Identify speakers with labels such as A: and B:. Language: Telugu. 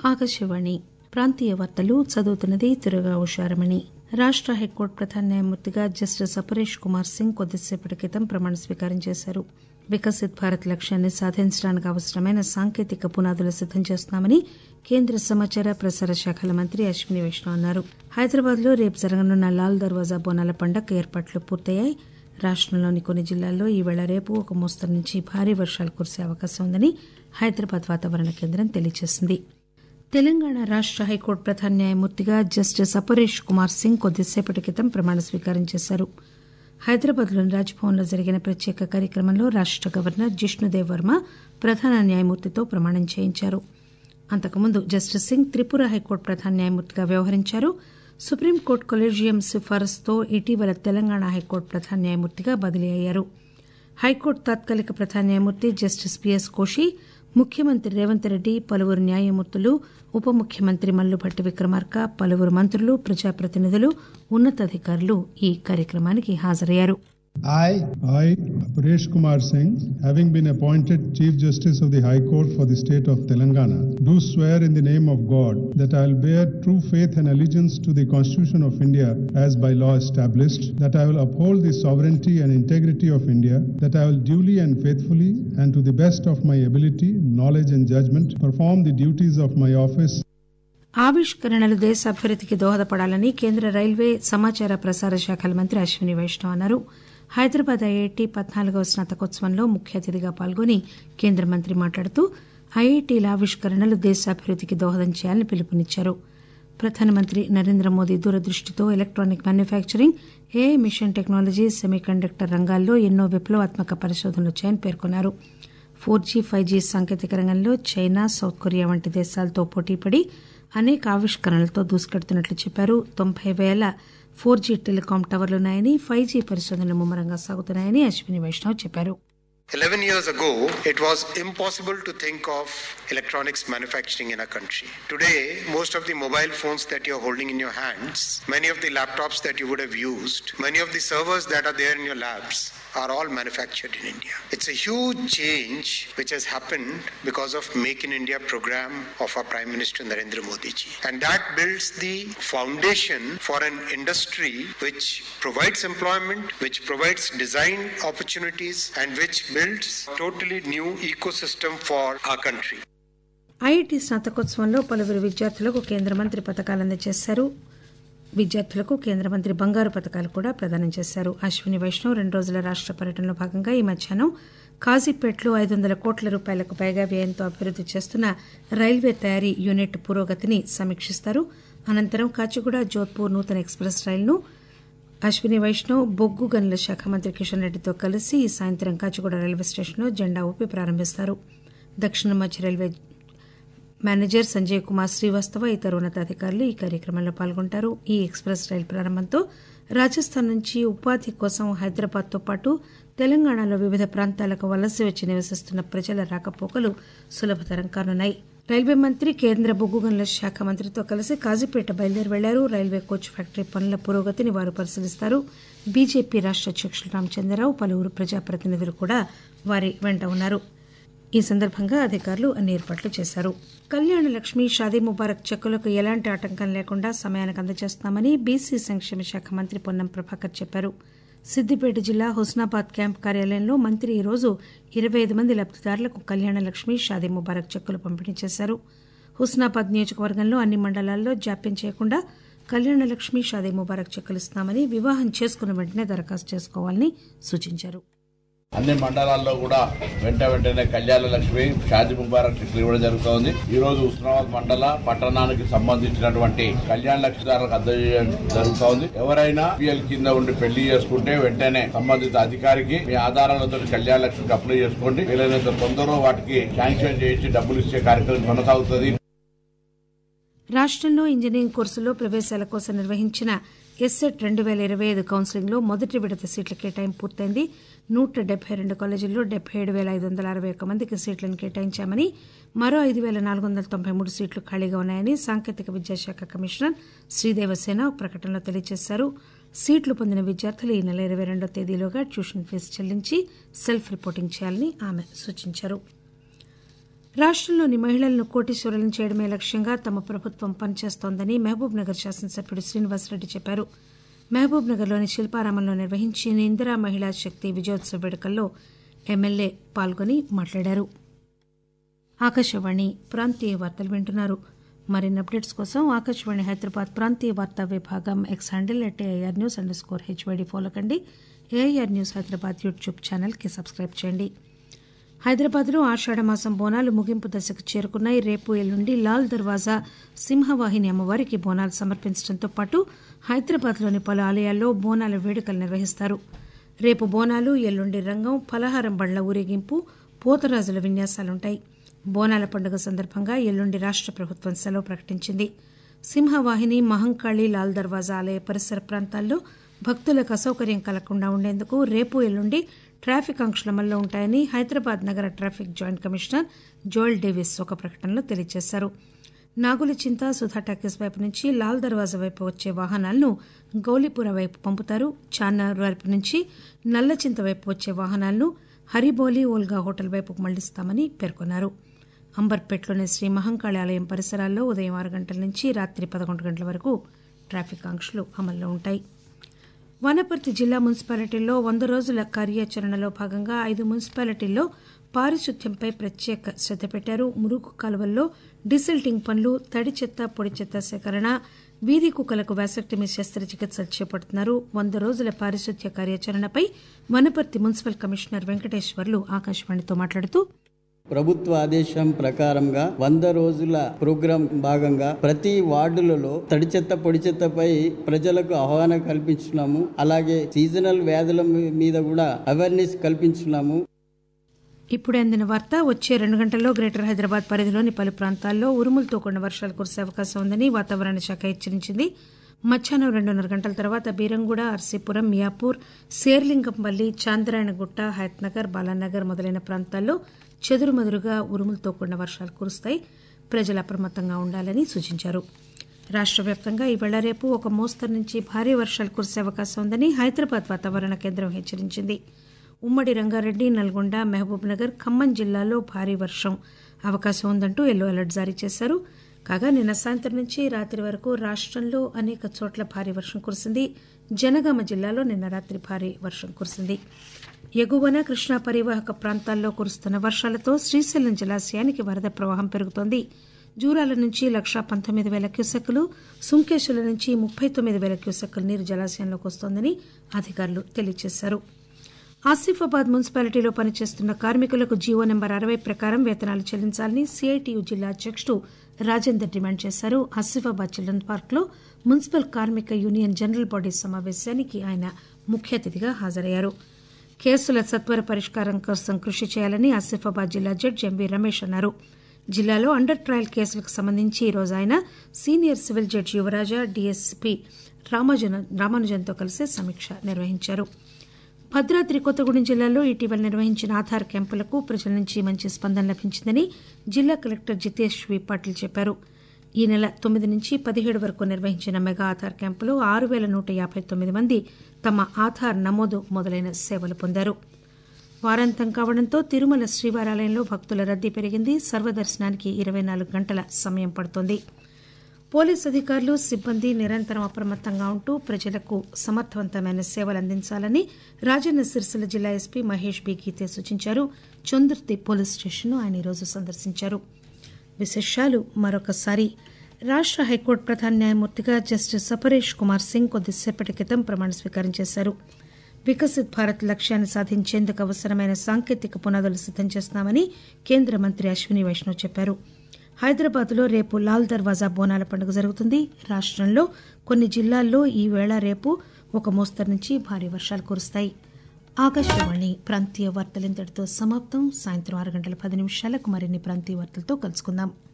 A: ఆకాశవాణి ప్రాంతీయ వార్తలు చదువుతున్నది తిరుగా ఉషారమణి రాష్ట హైకోర్టు ప్రధాన న్యాయమూర్తిగా జస్టిస్ అపరేష్ కుమార్ సింగ్ కొద్దిసేపటి క్రితం ప్రమాణ స్వీకారం చేశారు వికసిత్ భారత్ లక్ష్యాన్ని సాధించడానికి అవసరమైన సాంకేతిక పునాదులు సిద్దం చేస్తున్నామని కేంద్ర సమాచార ప్రసార శాఖల మంత్రి అశ్విని వైష్ణవ్ అన్నారు హైదరాబాద్ లో రేపు జరగనున్న లాల్ దర్వాజా బోనాల పండగ ఏర్పాట్లు పూర్తయ్యాయి రాష్టంలోని కొన్ని జిల్లాల్లో ఈవేళ రేపు ఒక మోస్తరు నుంచి భారీ వర్షాలు కురిసే అవకాశం ఉందని హైదరాబాద్ వాతావరణ కేంద్రం తెలియజేసింది తెలంగాణ రాష్ట హైకోర్టు ప్రధాన న్యాయమూర్తిగా జస్టిస్ అపరేష్ కుమార్ సింగ్ కొద్దిసేపటి క్రితం ప్రమాణ స్వీకారం చేశారు హైదరాబాద్లోని రాజ్భవన్లో జరిగిన ప్రత్యేక కార్యక్రమంలో రాష్ట గవర్నర్ జిష్ణుదేవ్ వర్మ ప్రధాన న్యాయమూర్తితో ప్రమాణం చేయించారు అంతకుముందు జస్టిస్ సింగ్ త్రిపుర హైకోర్టు ప్రధాన న్యాయమూర్తిగా వ్యవహరించారు సుప్రీంకోర్టు కొలీజియం సిఫారసుతో ఇటీవల తెలంగాణ హైకోర్టు ప్రధాన న్యాయమూర్తిగా బదిలీ అయ్యారు హైకోర్టు తాత్కాలిక ప్రధాన న్యాయమూర్తి జస్టిస్ పిఎస్ కోషి ముఖ్యమంత్రి రేవంత్ రెడ్డి పలువురు న్యాయమూర్తులు ఉప ముఖ్యమంత్రి మల్లుభట్టి విక్రమార్క పలువురు మంత్రులు ప్రజాప్రతినిధులు ఉన్నతాధికారులు ఈ కార్యక్రమానికి హాజరయ్యారు
B: I,
C: I, Paresh Kumar Singh, having been appointed Chief Justice of the High Court for the state of Telangana, do swear in the name of God that I will bear true faith and allegiance to the Constitution of India as by law established, that I will uphold the sovereignty and integrity of India, that I will duly and faithfully and to the best of my ability, knowledge and judgment perform the duties of my office
A: ఆవిష్కరణలు దేశ అభివృద్దికి దోహదపడాలని కేంద్ర రైల్వే సమాచార ప్రసార శాఖల మంత్రి అశ్విని వైష్ణవ్ అన్నారు హైదరాబాద్ ఐఐటి పద్నాలుగవ స్నాతకోత్సవంలో ముఖ్య అతిథిగా పాల్గొని కేంద్ర మంత్రి మాట్లాడుతూ ఐఐటీల ఆవిష్కరణలు దేశ అభివృద్దికి దోహదం చేయాలని పిలుపునిచ్చారు ప్రధానమంత్రి నరేంద్ర మోదీ దూరదృష్టితో electronic manufacturing AI mission technology semi conductor రంగాల్లో ఎన్నో విప్లవాత్మక పరిశోధనలు వచ్చాయని పేర్కొన్నారు ఫోర్ జీ ఫైవ్ జీ సాంకేతిక రంగంలో చైనా సౌత్ కొరియా వంటి దేశాలతో పోటీపడి అనేక ఆవిష్కరణలతో దూసుకెడుతున్నట్లు చెప్పారు తొంభై పేల ఫోర్ జీ టెలికాం టవర్లున్నాయని ఫైవ్ జీ పరిశోధనలు ముమ్మరంగా సాగుతున్నాయని అశ్విని వైష్ణవ్ చెప్పారు
D: 11 years ago, it was impossible to think of electronics manufacturing in our country. Today, most of the mobile phones that you're holding in your hands, many of the laptops that you would have used, many of the servers that are there in your labs are all manufactured in India. It's a huge change which has happened because of Make in India program of our Prime Minister Narendra Modi ji. And that builds the foundation for an industry which provides employment, which provides design opportunities, and which builds totally new ecosystem for our country.
A: IIT స్నాతకోత్సవంలో పలువురు విద్యార్థులకు కేంద్ర మంత్రి పథకాలు అందజేశారు విద్యార్థులకు కేంద్ర మంత్రి బంగారు పథకాలు కూడా ప్రదానం చేశారు అశ్విని వైష్ణవ్ రెండు రోజుల రాష్ట పర్యటనలో భాగంగా ఈ మధ్యాహ్నం కాజీపేటలో ఐదు వందల కోట్ల రూపాయలకు పైగా వ్యయంతో అభివృద్ది చేస్తున్న రైల్వే తయారీ యూనిట్ పురోగతిని సమీక్షిస్తారు అనంతరం కాచిగూడ జోధ్పూర్ నూతన ఎక్స్ప్రెస్ రైలును అశ్విని వైష్ణవ్ బొగ్గు గనుల శాఖ మంత్రి కిషన్ రెడ్డితో కలిసి ఈ సాయంత్రం కాచిగూడ రైల్వే స్టేషన్లో జెండా ఊపి ప్రారంభిస్తారు దక్షిణ మధ్య రైల్వే మేనేజర్ సంజయ్ కుమార్ శ్రీవాస్తవ ఇతర ఉన్నతాధికారులు ఈ కార్యక్రమంలో పాల్గొంటారు ఈ ఎక్స్ప్రెస్ రైలు ప్రారంభంతో రాజస్థాన్ నుంచి ఉపాధి కోసం హైదరాబాద్ తో పాటు తెలంగాణలో వివిధ ప్రాంతాలకు వలస వచ్చి నివసిస్తున్న ప్రజల రాకపోకలు సులభతరం కానున్నాయి రైల్వే మంత్రి కేంద్ర బొగ్గు గనుల శాఖ మంత్రితో కలిసి కాజీపేట బయలుదేరి వెళ్లారు రైల్వే కోచ్ ఫ్యాక్టరీ పనుల పురోగతిని వారు పరిశీలిస్తారు బీజేపీ రాష్ట అధ్యకులు రామచంద్రరావు పలువురు ప్రజాప్రతినిధులు కూడా వారి వెంట ఉన్నారు ఈ సందర్భంగా అధికారులు అన్ని ఏర్పాట్లు చేశారు కళ్యాణ లక్ష్మి షాదీ ముబారక్ చెక్కులకు ఎలాంటి ఆటంకం లేకుండా సమయానికి అందజేస్తున్నామని బీసీ సంక్షేమ శాఖ మంత్రి పొన్నం ప్రభాకర్ చెప్పారు సిద్దిపేట జిల్లా హుస్నాబాద్ క్యాంప్ కార్యాలయంలో మంత్రి ఈరోజు ఇరవై ఐదు మంది లబ్దిదారులకు కళ్యాణ లక్ష్మి షాదీ ముబారక్ చెక్కులు పంపిణీ చేశారు హుస్నాబాద్ నియోజకవర్గంలో అన్ని మండలాల్లో జాప్యం చేయకుండా కళ్యాణ లక్ష్మి షాదీ ముబారక్ చెక్కులు ఇస్తున్నామని వివాహం చేసుకున్న వెంటనే దరఖాస్తు చేసుకోవాలని సూచించారు
E: అన్ని మండలాల్లో కూడా వెంట వెంటనే కళ్యాణ లక్ష్మి షాది ముబారక్ చెట్లు ఇవ్వడం జరుగుతోంది ఈ రోజు ఉస్మానాబాద్ మండల పట్టణానికి సంబంధించినటువంటి కళ్యాణ లక్ష్మిదారులకు అందజేయడం జరుగుతోంది ఎవరైనా పిఎల్ కింద ఉండి పెళ్లి చేసుకుంటే వెంటనే సంబంధిత అధికారికి మీ ఆధారాలతో కళ్యాణ లక్ష్మికి అప్లై చేసుకోండి వీలైనంత తొందరలో వాటికి శాంక్షన్ చేయించి డబ్బులు ఇచ్చే కార్యక్రమం కొనసాగుతుంది
A: రాష్టంలో ఇంజనీరింగ్ కోర్సుల్లో ప్రవేశాల కోసం నిర్వహించిన ఎస్సెట్ రెండు పేల ఇరవై ఐదు కౌన్సిలింగ్ లో మొదటి విడత సీట్ల కేటాయింపు పూర్తయింది నూట డెబ్బై రెండు కాలేజీల్లో డెబ్బై ఏడు పేల ఐదు వందల అరవై ఒక్క మందికి సీట్లను కేటాయించామని మరో ఐదు పేల నాలుగు వందల తొంభై మూడు సీట్లు ఖాళీగా ఉన్నాయని సాంకేతిక విద్యాశాఖ కమిషనర్ శ్రీదేవసేన ఒక ప్రకటనలో తెలియజేశారు సీట్లు పొందిన విద్యార్థులు ఈ నెల ఇరవై రెండో తేదీలోగా ట్యూషన్ ఫీజు చెల్లించి సెల్ఫ్ రిపోర్టింగ్ చేయాలని ఆమె సూచించారు రాష్టంలోని మహిళలను కోటీశ్వరులను చేయడమే లక్ష్యంగా తమ ప్రభుత్వం పనిచేస్తోందని మహబూబ్ నగర్ శాసనసభ్యుడు శ్రీనివాసరెడ్డి చెప్పారు మహబూబ్ నగర్లోని శిల్పారామంలో నిర్వహించిన ఇందిరా మహిళా శక్తి విజయోత్సవ వేడుకల్లో ఎమ్మెల్యే పాల్గొని మాట్లాడారు ఆకాశవాణి ప్రాంతీయ వార్తలు వింటున్నారు మరిన్ని అప్డేట్స్ కోసం ఆకాశవాణి హైదరాబాద్ ప్రాంతీయ వార్తా విభాగం X handle at AIR news underscore HYD follow కండి ఏఐఆర్ న్యూస్ హైదరాబాద్ యూట్యూబ్ ఛానల్కి సబ్స్క్రైబ్ చేయండి హైదరాబాద్లో ఆషాఢమాసం బోనాలు ముగింపు దశకు చేరుకున్నాయి రేపు ఎల్లుండి లాల్ దర్వాజా సింహవాహిని అమ్మవారికి బోనాలు సమర్పించడంతో పాటు హైదరాబాద్లోని పలు ఆలయాల్లో బోనాల వేడుకలు నిర్వహిస్తారు రేపు బోనాలు ఎల్లుండి రంగం ఫలహారం బండ్ల ఊరేగింపు పోతరాజుల విన్యాసాలుంటాయి బోనాల పండుగ సందర్భంగా ఎల్లుండి రాష్ట ప్రభుత్వం సెలవు ప్రకటించింది సింహవాహిని మహంకాళి లాల్ దర్వాజా ఆలయ పరిసర ప్రాంతాల్లో భక్తులకు అసౌకర్యం కలగకుండా ఉండేందుకు రేపు ఎల్లుండి ట్రాఫిక్ ఆంక్షలు అమల్లో ఉంటాయని హైదరాబాద్ నగర traffic joint commissioner Joel Davis ఒక ప్రకటనలో తెలియజేశారు నాగుల చింత సుధా టాకీస్ వైపు నుంచి లాల్ దర్వాజా వైపు వచ్చే వాహనాలను గౌలీపుర వైపు పంపుతారు చార్నార్ వైపు నుంచి నల్లచింత వైపు వచ్చే వాహనాలను హరిబోలి ఓల్గా హోటల్ వైపుకు మళ్లిస్తామని పేర్కొన్నారు అంబర్పేటలోని శ్రీ మహంకాళి ఆలయం పరిసరాల్లో ఉదయం ఆరు గంటల నుంచి రాత్రి పదకొండు గంటల వరకు ట్రాఫిక్ ఆంక్షలు అమల్లో ఉంటాయి వనపర్తి జిల్లా మున్సిపాలిటీల్లో వంద రోజుల కార్యాచరణలో భాగంగా ఐదు మున్సిపాలిటీల్లో పారిశుద్ధ్యంపై ప్రత్యేక శ్రద్ద పెట్టారు మురుగు కాలువల్లో డిసిల్టింగ్ పనులు తడి చెత్త పొడి చెత్త సేకరణ వీధి కుక్కలకు వ్యాసక్టమీ శస్త్రచికిత్సలు చేపడుతున్నారు వంద రోజుల పారిశుద్ధ్య కార్యాచరణపై వనపర్తి మున్సిపల్ కమిషనర్ వెంకటేశ్వర్లు ఆకాశవాణితో మాట్లాడుతూ
B: ప్రభుత్వ ఆదేశం ప్రకారంగా వంద రోజుల ప్రోగ్రాం భాగంగా ప్రతి వార్డులలో తడి చెత్త పొడి చెత్తపై ప్రజలకు ఆహ్వానం కల్పించున్నాము అలాగే సీజనల్ వ్యాధుల మీద కూడా అవేర్నెస్ కల్పించున్నాము
A: ఇప్పుడే అందిన వార్త వచ్చే రెండు గంటల్లో గ్రేటర్ హైదరాబాద్ పరిధిలోని పలు ప్రాంతాల్లో ఉరుములతో కూడిన వర్షాలు కురిసే అవకాశం ఉందని వాతావరణ శాఖ హెచ్చరించింది మధ్యాహ్నం రెండున్నర గంటల తర్వాత బీరంగూడ అర్సీపురం మియాపూర్ శేర్లింగంపల్లి చాంద్రాయణగుట్ట హయత్నగర్ బాలానగర్ మొదలైన ప్రాంతాల్లో చెదురుమదురుగా ఉరుములతో కూడిన వర్షాలు కురుస్తాయి ప్రజలు అప్రమత్తంగా ఉండాలని సూచించారు రాష్ట వ్యాప్తంగా ఈవేళ రేపు ఒక మోస్తరు నుంచి భారీ వర్షాలు కురిసే అవకాశం ఉందని హైదరాబాద్ వాతావరణ కేంద్రం హెచ్చరించింది ఉమ్మడి రంగారెడ్డి నల్గొండ మహబూబ్ నగర్ ఖమ్మం జిల్లాల్లో భారీ వర్షం అవకాశం ఉందంటూ ఎల్లో అలర్ట్ జారీ చేశారు కాగా నిన్న సాయంత్రం నుంచి రాత్రి వరకు రాష్టంలో అనేక చోట్ల భారీ వర్షం కురిసింది జనగామ జిల్లాలో నిన్న రాత్రి భారీ వర్షం కురిసింది ఎగువన కృష్ణా పరివాహక ప్రాంతాల్లో కురుస్తున్న వర్షాలతో శ్రీశైలం జలాశయానికి వరద ప్రవాహం పెరుగుతోంది జూరాల నుంచి లక్షా పంతొమ్మిది వేల క్యూసెక్కులు సుంకేశ్వల నుంచి ముప్పై తొమ్మిది వేల క్యూసెక్కుల నీరు జలాశయంలోకి వస్తోందని అధికారులు తెలియజేశారు ఆసిఫాబాద్ మున్సిపాలిటీలో పనిచేస్తున్న కార్మికులకు జీవో నెంబర్ అరవై ప్రకారం వేతనాలు చెల్లించాలని సిఐటియు జిల్లా అధ్యకుడు రాజేందర్ డిమాండ్ చేశారు ఆసిఫాబాద్ చిల్డ్రన్ పార్క్ లో మున్సిపల్ కార్మిక యూనియన్ జనరల్ బాడీ సమావేశానికి ఆయన ముఖ్య అతిథిగా హాజరయ్యారు కేసుల సత్వర పరిష్కారం కోసం కృషి చేయాలని ఆసిఫాబాద్ జిల్లా జడ్జి ఎంవీ రమేష్ అన్నారు జిల్లాలో అండర్ ట్రయల్ కేసులకు సంబంధించి ఈరోజు ఆయన senior civil judge Yuvaraja DSP రామానుజన్తో కలిసి సమీక్ష నిర్వహించారు భద్రాద్రి కొత్తగూడెం జిల్లాలో ఇటీవల నిర్వహించిన ఆధార్ క్యాంపులకు ప్రజల నుంచి మంచి స్పందన లభించిందని జిల్లా కలెక్టర్ జితేష్ వి పాటిల్ చెప్పారు ఈ నెల తొమ్మిది నుంచి పదిహేడు వరకు నిర్వహించిన మెగా ఆధార్ క్యాంపులో ఆరు పేల నూట యాబై తొమ్మిది మంది తమ ఆధార్ నమోదు మొదలైన సేవలు పొందారు వారాంతం కావడంతో తిరుమల శ్రీవారాలయంలో భక్తుల రద్దీ పెరిగింది సర్వదర్శనానికి ఇరవై నాలుగు గంటల సమయం పడుతోంది పోలీసు అధికారులు సిబ్బంది నిరంతరం అప్రమత్తంగా ఉంటూ ప్రజలకు సమర్థవంతమైన సేవలు అందించాలని రాజన్న సిరిసిల్ల జిల్లా ఎస్పీ మహేష్ బి గీతే సూచించారు చందుర్తి పోలీస్ స్టేషన్ను ఆయన ఈరోజు సందర్శించారు విశేషాలు మరొకసారి రాష్ట హైకోర్టు ప్రధాన న్యాయమూర్తిగా జస్టిస్ సపరేష్ కుమార్ సింగ్ కొద్దిసేపటి క్రితం ప్రమాణ స్వీకారం చేశారు వికసిత్ భారత్ లక్ష్యాన్ని సాధించేందుకు అవసరమైన సాంకేతిక పునాదులు సిద్దం చేస్తున్నామని కేంద్ర మంత్రి అశ్విని వైష్ణవ్ చెప్పారు హైదరాబాద్లో రేపు లాల్ దర్వాజా బోనాల పండుగ జరుగుతుంది రాష్టంలో కొన్ని జిల్లాల్లో ఈ వేళ రేపు ఒక మోస్తరు నుంచి భారీ వర్షాలు కురుస్తాయి ఆకాశవాణి ప్రాంతీయ వార్తలు ఇంతటితో సమాప్తం సాయంత్రం ఆరు గంటల పది నిమిషాలకు మరిన్ని ప్రాంతీయ వార్తలతో కలుసుకుందాం